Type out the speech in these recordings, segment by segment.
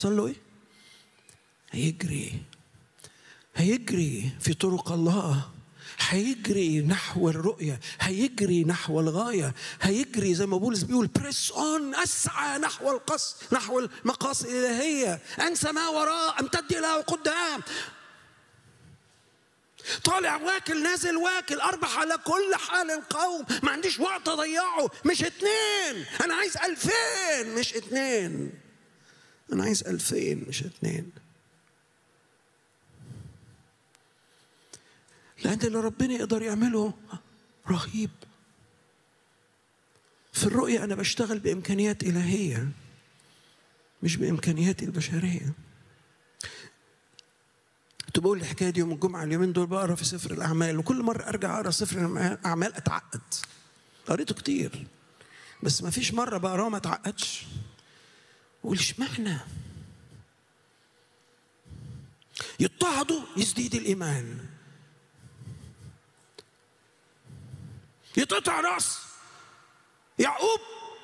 حصل له ايه؟ هيجري هيجري في طرق الله هيجري نحو الرؤية هيجري نحو الغاية هيجري زي ما بولس بيقول بريس اون اسعى نحو القص نحو المقاصد الالهية انسى ما وراء امتد الى قدام طالع واكل نازل واكل اربح على كل حال القوم ما عنديش وقت اضيعه مش اتنين انا عايز الفين مش اتنين انا عايز الفين مش اتنين لأن اللي ربنا يقدر يعمله رهيب في الرؤية أنا بشتغل بإمكانيات إلهية مش بإمكانياتي البشرية كنت بقول الحكاية دي يوم الجمعة اليومين دول بقرا في سفر الأعمال وكل مرة أرجع أقرا سفر الأعمال أتعقد قريته كتير بس ما فيش مرة بقراه ما أتعقدش وقول اشمعنى يضطهدوا يزديد الإيمان يتقطع راس يعقوب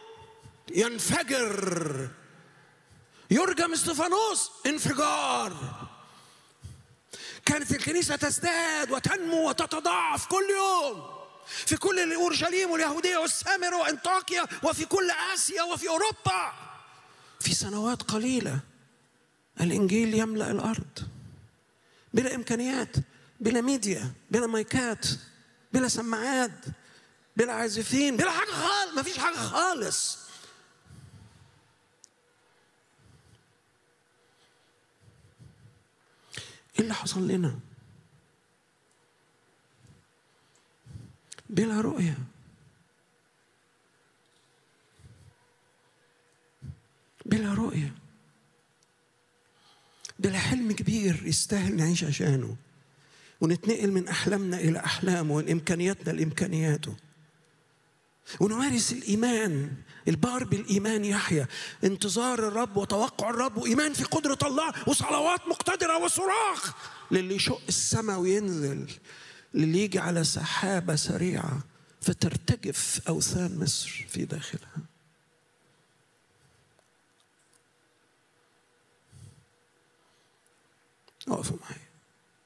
ينفجر يرجم استفانوس انفجار كانت الكنيسه تزداد وتنمو وتتضاعف كل يوم في كل اورشليم واليهوديه والسامره وانطاكيا وفي كل اسيا وفي اوروبا في سنوات قليله الانجيل يملا الارض بلا امكانيات بلا ميديا بلا مايكات بلا سماعات بلا عازفين بلا حاجه خالص ما فيش حاجه خالص ايه اللي حصل لنا بلا رؤيه بلا رؤيه بلا حلم كبير يستاهل نعيش عشانه ونتنقل من احلامنا الى احلامه ومن امكانياتنا لامكانياته ونمارس الايمان البار بالايمان يحيا انتظار الرب وتوقع الرب وايمان في قدره الله وصلوات مقتدره وصراخ للي يشق السماء وينزل للي يجي على سحابه سريعه فترتجف اوثان مصر في داخلها اقفوا معايا